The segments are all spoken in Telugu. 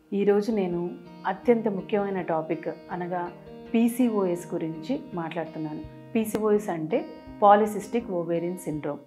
ఈరోజు నేను అత్యంత ముఖ్యమైన టాపిక్ అనగా పీసీఓఎస్ గురించి మాట్లాడుతున్నాను పీసీఓఎస్ అంటే పాలిసిస్టిక్ ఓవేరియన్ సిండ్రోమ్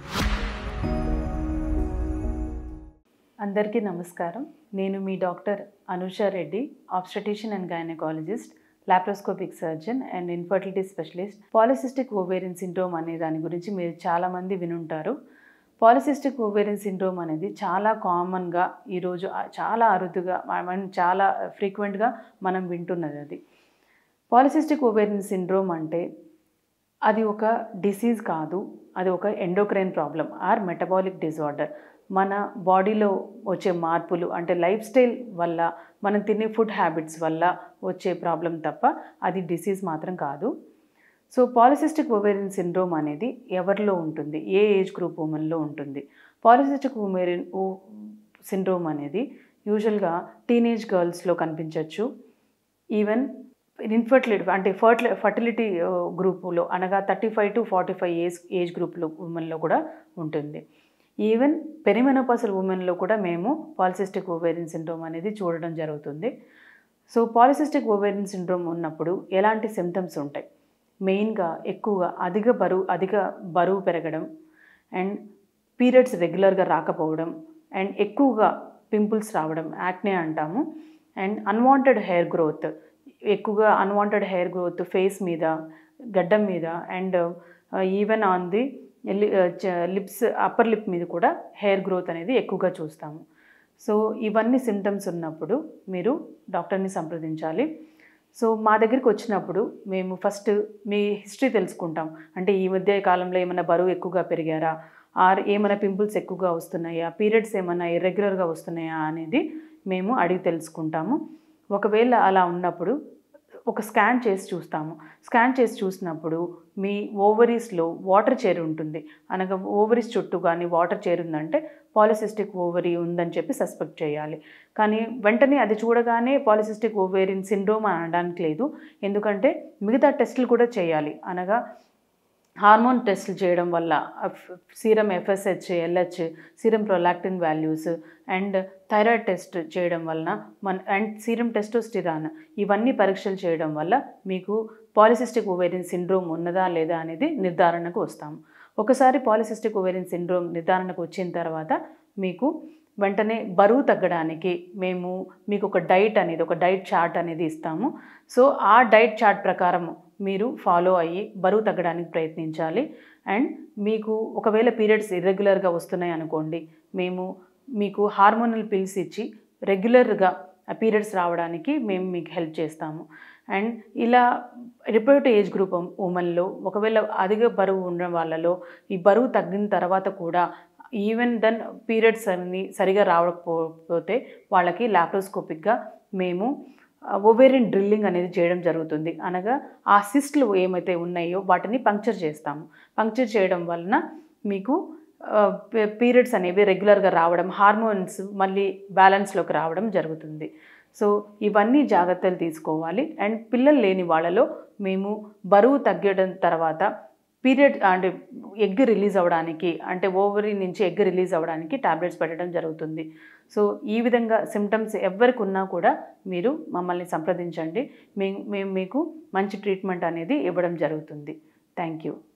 అందరికీ నమస్కారం నేను మీ doctor Anusha Reddy obstetrician and gynaecologist laparoscopic surgeon and infertility specialist polycystic ovarian syndrome అనే దాని గురించి మీరు చాలామంది వినుంటారు పాలిసిస్టిక్ ఓవేరియన్ సిండ్రోమ్ అనేది చాలా కామన్గా ఈరోజు ఆ- చాలా అరుదుగా మనం చాలా ఫ్రీక్వెంట్గా మనం వింటున్నది అది పాలిసిస్టిక్ ఓవేరియన్ సిండ్రోమ్ అంటే అది ఒక డిసీజ్ కాదు అది ఒక endocrine problem or metabolic disorder మన బాడీలో వచ్చే మార్పులు అంటే లైఫ్ స్టైల్ వల్ల మనం తినే ఫుడ్ హ్యాబిట్స్ వల్ల వచ్చే ప్రాబ్లం తప్ప అది డిసీజ్ మాత్రం కాదు సో పాలిసిస్టిక్ ఓవేరియన్ సిండ్రోమ్ అనేది ఎవరిలో ఉంటుంది ఏ ఏజ్ గ్రూప్ ఉమెన్లో ఉంటుంది పాలిసిస్టిక్ ఓవేరియన్ సిండ్రోమ్ అనేది యూజువల్గా టీనేజ్ గర్ల్స్లో కనిపించవచ్చు ఈవెన్ ఇన్ఫర్టిలిటీ అంటే ఫర్టి ఫర్టిలిటీ గ్రూపులో అనగా thirty five to forty five age age గ్రూప్లో ఉమెన్లో కూడా ఉంటుంది ఈవెన్ పెరిమెనోపాసల్ ఉమెన్లో కూడా మేము పాలిసిస్టిక్ ఓవేరియన్ సిండ్రోమ్ అనేది చూడడం జరుగుతుంది సో పాలిసిస్టిక్ ఓవేరియన్ సిండ్రోమ్ ఉన్నప్పుడు ఎలాంటి సిమ్టమ్స్ ఉంటాయి మెయిన్గా ఎక్కువగా అధిక బరువు అధిక బరువు పెరగడం అండ్ పీరియడ్స్ రెగ్యులర్గా రాకపోవడం అండ్ ఎక్కువగా పింపుల్స్ రావడం యాక్నే అంటాము అండ్ అన్వాంటెడ్ హెయిర్ గ్రోత్ ఎక్కువగా అన్వాంటెడ్ హెయిర్ గ్రోత్ ఫేస్ మీద గడ్డం మీద and even on the lips upper lip మీద కూడా హెయిర్ గ్రోత్ అనేది ఎక్కువగా చూస్తాము సో ఇవన్నీ సిమ్టమ్స్ ఉన్నప్పుడు మీరు డాక్టర్ని సంప్రదించాలి సో మా దగ్గరికి వచ్చినప్పుడు మేము ఫస్ట్ మీ హిస్టరీ తెలుసుకుంటాం అంటే ఈ మధ్య కాలంలో ఏమైనా బరువు ఎక్కువగా పెరిగారా ఆర్ ఏమైనా పింపుల్స్ ఎక్కువగా వస్తున్నాయా పీరియడ్స్ ఏమైనా ఇర్రెగ్యులర్గా వస్తున్నాయా అనేది మేము అడిగి తెలుసుకుంటాము ఒకవేళ అలా ఉన్నప్పుడు ఒక స్కాన్ చేసి చూస్తాము స్కాన్ చేసి చూసినప్పుడు మీ ఓవరీస్లో వాటర్ చేరి ఉంటుంది అనగా ఓవరీస్ చుట్టూ కానీ వాటర్ చేరిందంటే పాలిసిస్టిక్ ఓవరీ ఉందని చెప్పి సస్పెక్ట్ చేయాలి కానీ వెంటనే అది చూడగానే పాలిసిస్టిక్ ఓవేరియన్ సిండ్రోమ్ అని అనడానికి లేదు ఎందుకంటే మిగతా టెస్టులు కూడా చేయాలి అనగా హార్మోన్ టెస్టులు చేయడం వల్ల serum FSH LH serum prolactin values and thyroid test చేయడం వలన మన అండ్ సీరం టెస్టోస్టిరాన్ ఇవన్నీ పరీక్షలు చేయడం వల్ల మీకు పాలిసిస్టిక్ ఓవేరియన్ సిండ్రోమ్ ఉన్నదా లేదా అనేది నిర్ధారణకు వస్తాము ఒకసారి పాలిసిస్టిక్ ఓవేరియన్ సిండ్రోమ్ నిర్ధారణకు వచ్చిన తర్వాత మీకు వెంటనే బరువు తగ్గడానికి మేము మీకు ఒక డైట్ అనేది ఒక డైట్ చార్ట్ అనేది ఇస్తాము సో ఆ డైట్ చార్ట్ ప్రకారం మీరు ఫాలో అయ్యి బరువు తగ్గడానికి ప్రయత్నించాలి అండ్ మీకు ఒకవేళ పీరియడ్స్ ఇర్రెగ్యులర్గా వస్తున్నాయి అనుకోండి మేము మీకు హార్మోనల్ పిల్స్ ఇచ్చి రెగ్యులర్గా ఆ పీరియడ్స్ రావడానికి మేము మీకు హెల్ప్ చేస్తాము అండ్ ఇలా రిపోర్ట్ ఏజ్ గ్రూప్ ఉమెన్లో ఒకవేళ అధిక బరువు ఉన్న వాళ్ళలో ఈ బరువు తగ్గిన తర్వాత కూడా ఈవెన్ దెన్ పీరియడ్స్ అన్ని సరిగా రావకపోతే వాళ్ళకి లాప్రోస్కోపిక్గా మేము ఓవేరియన్ డ్రిల్లింగ్ అనేది చేయడం జరుగుతుంది అనగా ఆ సిస్ట్లు ఏమైతే ఉన్నాయో వాటిని పంక్చర్ చేస్తాము పంక్చర్ చేయడం వలన మీకు పీరియడ్స్ అనేవి రెగ్యులర్గా రావడం హార్మోన్స్ మళ్ళీ బ్యాలెన్స్లోకి రావడం జరుగుతుంది సో ఇవన్నీ జాగ్రత్తలు తీసుకోవాలి అండ్ పిల్లలు లేని వాళ్ళలో మేము బరువు తగ్గడం తర్వాత పీరియడ్ అంటే ఎగ్ రిలీజ్ అవ్వడానికి అంటే ఓవరీ నుంచి ఎగ్ రిలీజ్ అవ్వడానికి టాబ్లెట్స్ పెట్టడం జరుగుతుంది సో ఈ విధంగా సిమ్టమ్స్ ఎవరికి ఉన్నా కూడా మీరు మమ్మల్ని సంప్రదించండి మేము మేము మీకు మంచి ట్రీట్మెంట్ అనేది ఇవ్వడం జరుగుతుంది థ్యాంక్ యూ